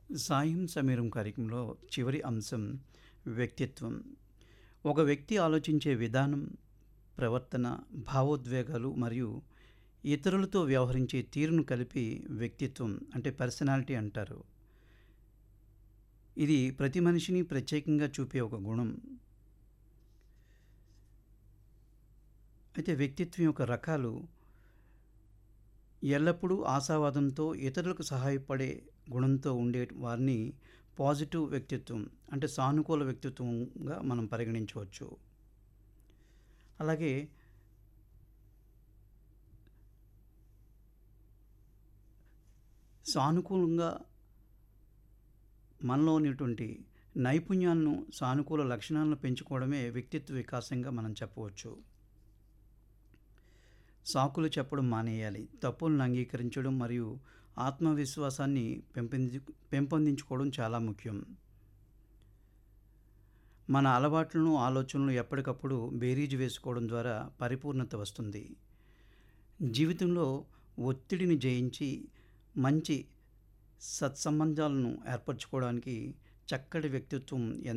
సాయం సమీరం కార్యక్రమంలో చివరి అంశం వ్యక్తిత్వం ఒక వ్యక్తి ఆలోచించే విధానం ప్రవర్తన భావోద్వేగాలు మరియు ఇతరులతో వ్యవహరించే తీరును కలిపి వ్యక్తిత్వం అంటే పర్సనాలిటీ అంటారు ఇది ప్రతి మనిషిని ప్రత్యేకంగా చూపే ఒక గుణం అయితే వ్యక్తిత్వం యొక్క రకాలు ఎల్లప్పుడూ ఆశావాదంతో ఇతరులకు సహాయపడే గుణంతో ఉండే వారిని పాజిటివ్ వ్యక్తిత్వం అంటే సానుకూల వ్యక్తిత్వంగా మనం పరిగణించవచ్చు అలాగే సానుకూలంగా మనలో ఉన్నటువంటి నైపుణ్యాలను సానుకూల లక్షణాలను పెంచుకోవడమే వ్యక్తిత్వ వికాసంగా మనం చెప్పవచ్చు సాకులు చెప్పడం మానేయాలి తప్పులను అంగీకరించడం మరియు ఆత్మవిశ్వాసాన్ని పెంపొంది పెంపొందించుకోవడం చాలా ముఖ్యం మన అలవాట్లను ఆలోచనలు ఎప్పటికప్పుడు బేరీజు వేసుకోవడం ద్వారా పరిపూర్ణత వస్తుంది జీవితంలో ఒత్తిడిని జయించి మంచి సత్సంబంధాలను ఏర్పరచుకోవడానికి చక్కటి వ్యక్తిత్వం